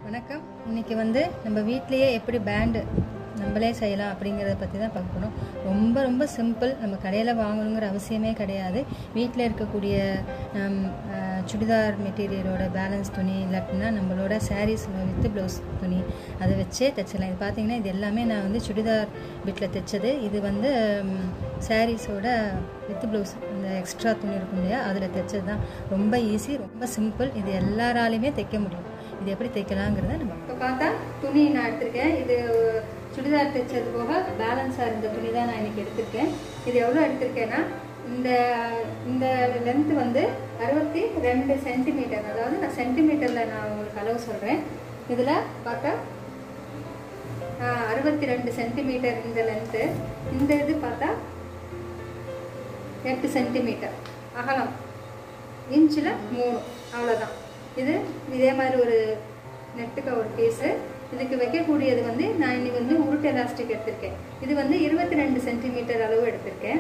வணக்கம் இன்னைக்கு வந்து நம்ம வீட்லேயே எப்படி பேண்டு நம்மளே செய்யலாம் அப்படிங்கிறத பற்றி தான் பார்க்க போகிறோம் ரொம்ப ரொம்ப சிம்பிள் நம்ம கடையில் வாங்கணுங்கிற அவசியமே கிடையாது வீட்டில் இருக்கக்கூடிய ஹம், அஹ், சுடிதார் மெட்டீரியலோட பேலன்ஸ் துணி இல்லாட்டினா நம்மளோட சாரீஸ் வித் ப்ளவுஸ் துணி அதை வச்சே தைச்சிடலாம் இது பார்த்தீங்கன்னா இது எல்லாமே நான் வந்து சுடிதார் பிட்டில் தைச்சது இது வந்து சாரீஸோட வித் ப்ளவுஸ் இந்த எக்ஸ்ட்ரா துணி இருக்கும் இல்லையா அதில் தைச்சது தான் ரொம்ப ஈஸி ரொம்ப சிம்பிள் இது எல்லாராலையுமே தைக்க முடியும் இது எப்படி தைக்கலாங்கிறத நம்ம இப்போ பார்த்தா துணி நான் எடுத்திருக்கேன் இது சுடிதார் தைச்சது போக பேலன்ஸாக இருந்த துணி தான் நான் இன்னைக்கு எடுத்திருக்கேன் இது எவ்வளோ எடுத்திருக்கேன்னா இந்த இந்த லென்த் வந்து அறுபத்தி ரெண்டு சென்டிமீட்டர் அதாவது நான் சென்டிமீட்டரில் நான் உங்களுக்கு அளவு சொல்கிறேன் இதில் பார்த்தா அறுபத்தி ரெண்டு சென்டிமீட்டர் இந்த லென்த்து இந்த இது பார்த்தா எட்டு சென்டிமீட்டர் அகலம் இன்ச்சில் மூணு அவ்வளோதான் இது இதே மாதிரி ஒரு நெட்டுக்கு ஒரு பீஸு இதுக்கு வைக்கக்கூடியது வந்து நான் இன்னைக்கு வந்து உருட்டு எலாஸ்டிக் எடுத்திருக்கேன் இது வந்து இருபத்தி ரெண்டு சென்டிமீட்டர் அளவு எடுத்திருக்கேன்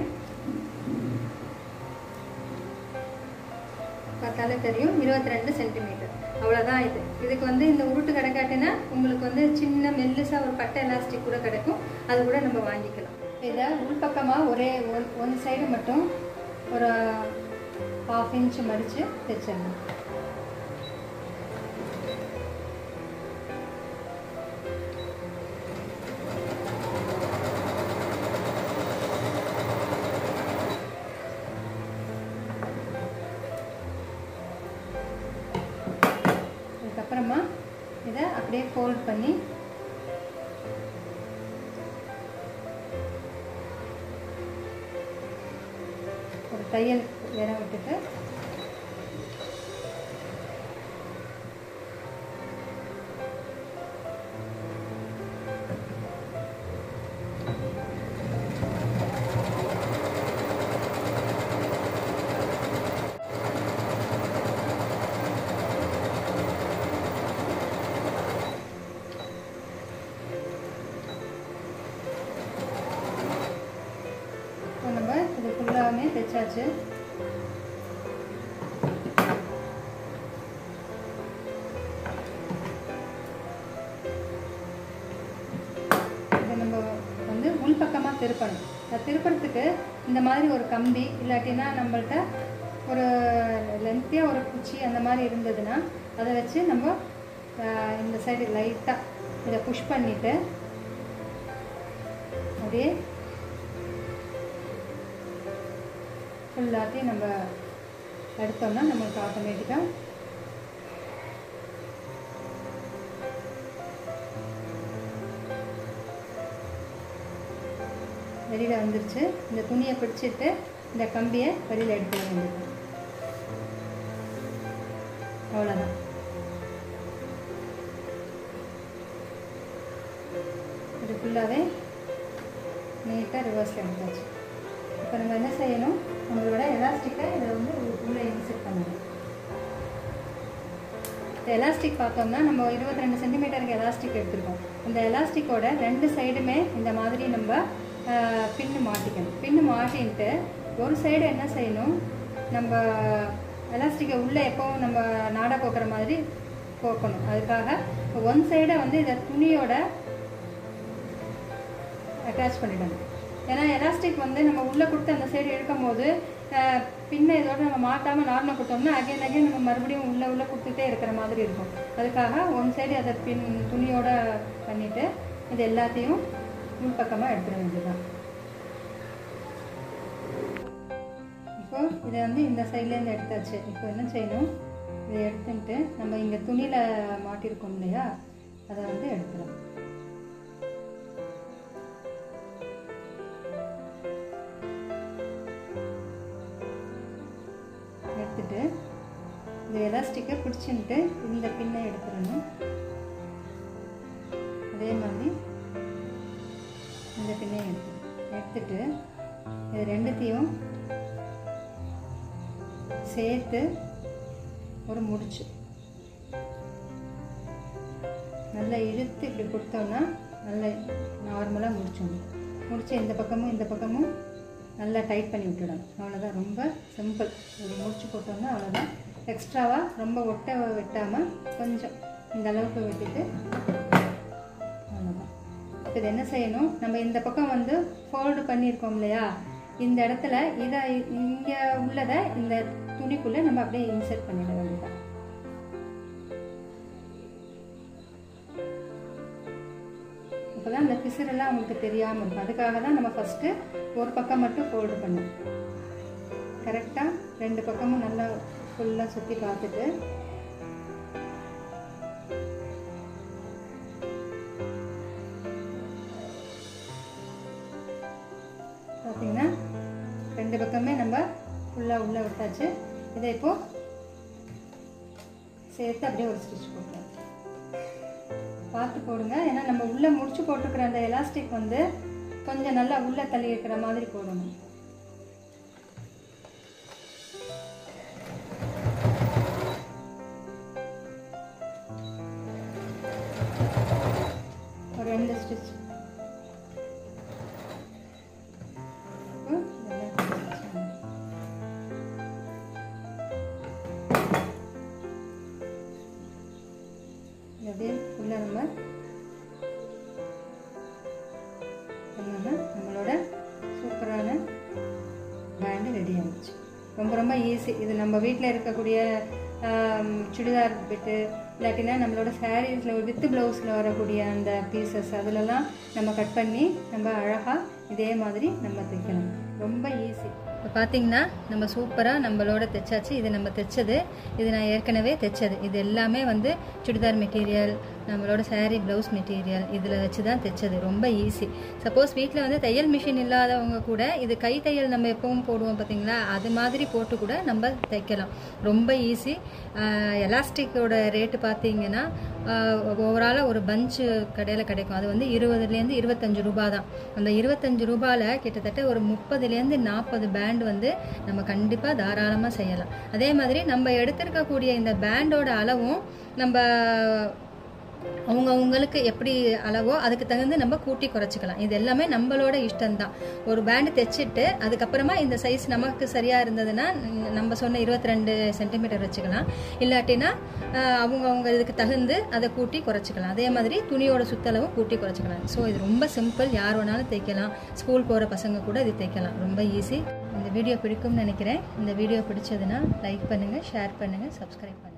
பார்த்தாலே தெரியும் இருபத்தி ரெண்டு சென்டிமீட்டர் அவ்வளோதான் இது இதுக்கு வந்து இந்த உருட்டு கிடைக்காட்டினா உங்களுக்கு வந்து சின்ன மெல்லுசா ஒரு பட்டை எலாஸ்டிக் கூட கிடைக்கும் அது கூட நம்ம வாங்கிக்கலாம் இதை உள்பக்கமாக ஒரே ஒன் ஒன் சைடு மட்டும் ஒரு ஹாஃப் இன்ச் மடித்து தைச்சிடணும் அதுக்கப்புறமா இதை அப்படியே ஃபோல்ட் பண்ணி ஒரு தையல் வேற விட்டுட்டு இப்போ நம்ம இது ஃபுல்லாகவே தைச்சாச்சு இதை நம்ம வந்து உள்பக்கமாக திருப்பணும் அதை திருப்புறதுக்கு இந்த மாதிரி ஒரு கம்பி இல்லாட்டினா நம்மள்ட்ட ஒரு லென்த்தியாக ஒரு குச்சி அந்த மாதிரி இருந்ததுன்னா அதை வச்சு நம்ம ஆஹ், இந்த சைடு லைட்டாக இதை புஷ் பண்ணிவிட்டு அப்படியே ஃபுல்லாத்தையும் நம்ம எடுத்தோம்னா நம்மளுக்கு ஆட்டோமேட்டிக்காக வெளியில் வந்துருச்சு இந்த துணியை பிடிச்சிட்டு இந்த கம்பியை வெளியில் எடுத்து வேண்டியது அவ்வளோதான் இது ஃபுல்லாகவே நீட்டாக ரிவர்ஸில் எடுத்தாச்சு இப்போ நம்ம என்ன செய்யணும் நம்மளோட எலாஸ்டிக்கை இதை வந்து உள்ளே இன்செர்ட் பண்ணணும் இந்த எலாஸ்டிக் பார்த்தோம்னா நம்ம இருபத்தி ரெண்டு சென்டிமீட்டருக்கு எலாஸ்டிக் எடுத்திருக்கோம் இந்த எலாஸ்டிக்கோட ரெண்டு சைடுமே இந்த மாதிரி நம்ம ஆஹ், பின்னு மாட்டிக்கணும் பின்னு மாட்டின்ட்டு ஒரு சைடு என்ன செய்யணும் நம்ம எலாஸ்டிக்கை உள்ளே எப்போவும் நம்ம நாடா போக்குற மாதிரி போக்கணும் அதுக்காக ஒன் சைடை வந்து இதை துணியோட அட்டாச் பண்ணிடணும் ஏன்னா எலாஸ்டிக் வந்து நம்ம உள்ளே கொடுத்து அந்த சைடு இழுக்கும் போது அஹ், பின்ன இதோட நம்ம மாட்டாமல் நார்மலாக கொடுத்தோம்னா அகைன் அகைன் நம்ம மறுபடியும் உள்ளே உள்ளே கொடுத்துட்டே இருக்கிற மாதிரி இருக்கும் அதுக்காக ஒன் சைடு அதை பின் துணியோட பண்ணிவிட்டு இது எல்லாத்தையும் உள்பக்கமாக எடுத்துட வேண்டியதுதான் இப்போ இதை வந்து இந்த சைட்லேருந்து எடுத்தாச்சு இப்போ என்ன செய்யணும் இதை எடுத்துட்டு நம்ம இங்கே துணியில் மாட்டியிருக்கோம் இல்லையா அதை வந்து எடுத்துடலாம் எடுத்துட்டு இந்த எலாஸ்டிக்கை பிடிச்சின்ட்டு இந்த பின்னை எடுத்துடணும் அதே மாதிரி இந்த பின்னையும் எடுத்து எடுத்துட்டு இது ரெண்டுத்தையும் சேர்த்து ஒரு முடிச்சு நல்லா இழுத்து இப்படி கொடுத்தோம்னா நல்லா நார்மலாக முடிச்சிடணும் முடிச்சு இந்த பக்கமும் இந்த பக்கமும் நல்லா டைட் பண்ணி விட்டுடணும் அவ்வளோதான் ரொம்ப சிம்பிள் ஒரு முடிச்சு போட்டோம்னா அவ்வளோதான் எக்ஸ்ட்ராவாக ரொம்ப ஒட்ட வெட்டாமல் கொஞ்சம் இந்த அளவுக்கு விட்டுட்டு அவ்வளோதான் இப்போ இது என்ன செய்யணும் நம்ம இந்த பக்கம் வந்து ஃபோல்டு பண்ணியிருக்கோம் இல்லையா இந்த இடத்துல இதை இங்கே உள்ளதை இந்த துணிக்குள்ளே நம்ம அப்படியே இன்சர்ட் பண்ணிட வேண்டியதான் அப்போ தான் அந்த பிசுறெல்லாம் உங்களுக்கு தெரியாமல் இருக்கும் அதுக்காக தான் நம்ம ஃபஸ்ட்டு ஒரு பக்கம் மட்டும் ஃபோல்டு பண்ணோம் கரெக்டாக ரெண்டு பக்கமும் நல்லா ஃபுல்லாக சுற்றி பார்த்துட்டு பார்த்தீங்கன்னா ரெண்டு பக்கமே நம்ம ஃபுல்லாக உள்ளே விட்டாச்சு இதை இப்போது சேர்த்து அப்படியே ஒரு ஸ்டிச் போட்டோம் பார்த்து போடுங்க ஏன்னா நம்ம உள்ளே முடிச்சு போட்டிருக்கிற அந்த எலாஸ்டிக் வந்து கொஞ்சம் நல்லா உள்ளே தள்ளி இருக்கிற மாதிரி போடணும் ஒரு ரெண்டு ஸ்டிச் அப்படியே ஃபுல்லாக நம்ம பண்ணோம்னா நம்மளோட சூப்பரான பேண்டு ரெடி ஆகிடுச்சு ரொம்ப ரொம்ப ஈஸி இது நம்ம வீட்டில் இருக்கக்கூடிய சுடிதார் பிட்டு இல்லாட்டினா நம்மளோட சாரீஸில் வித் ப்ளவுஸில் வரக்கூடிய அந்த பீசஸ் அதிலலாம் நம்ம கட் பண்ணி நம்ம அழகாக இதே மாதிரி நம்ம தைக்கணும் ரொம்ப ஈஸி இப்போ பார்த்தீங்கன்னா நம்ம சூப்பராக நம்மளோட தைச்சாச்சு இது நம்ம தைச்சது இது நான் ஏற்கனவே தைச்சது இது எல்லாமே வந்து சுடிதார் மெட்டீரியல் நம்மளோட சாரீ ப்ளவுஸ் மெட்டீரியல் இதில் வச்சு தான் தைச்சது ரொம்ப ஈஸி சப்போஸ் வீட்டில் வந்து தையல் மிஷின் இல்லாதவங்க கூட இது கை தையல் நம்ம எப்பவும் போடுவோம் பார்த்தீங்களா அது மாதிரி போட்டு கூட நம்ம தைக்கலாம் ரொம்ப ஈஸி எலாஸ்டிக்கோட ரேட்டு பார்த்தீங்கன்னா ஓவராலாக ஒரு பஞ்சு கடையில் கிடைக்கும் அது வந்து இருபதுலேருந்து இருபத்தஞ்சு ரூபா தான் அந்த இருபத்தஞ்சு ரூபாயில் கிட்டத்தட்ட ஒரு முப்பதுலேருந்து நாற்பது பேண்ட் வந்து நம்ம கண்டிப்பாக தாராளமாக செய்யலாம் அதே மாதிரி நம்ம எடுத்திருக்கக்கூடிய இந்த பேண்டோட அளவும் நம்ம அவங்க அவங்களுக்கு எப்படி அளவோ அதுக்கு தகுந்து நம்ம கூட்டி குறைச்சிக்கலாம் இது எல்லாமே நம்மளோட இஷ்டம்தான் ஒரு பேண்டு தைச்சிட்டு அதுக்கப்புறமா இந்த சைஸ் நமக்கு சரியாக இருந்ததுன்னா நம்ம சொன்ன இருபத்தி ரெண்டு சென்டிமீட்டர் வச்சுக்கலாம் இல்லாட்டினா அவங்க அவங்க இதுக்கு தகுந்து அதை கூட்டி குறைச்சிக்கலாம் அதே மாதிரி துணியோட சுத்தளவும் கூட்டி குறைச்சிக்கலாம் ஸோ இது ரொம்ப சிம்பிள் யார் வேணாலும் தைக்கலாம் ஸ்கூல் போகிற பசங்க கூட இது தைக்கலாம் ரொம்ப ஈஸி இந்த வீடியோ பிடிக்கும்னு நினைக்கிறேன் இந்த வீடியோ பிடிச்சதுன்னா லைக் பண்ணுங்கள் ஷேர் பண்ணுங்கள் சப்ஸ்கிரைப் பண்ணுங்கள்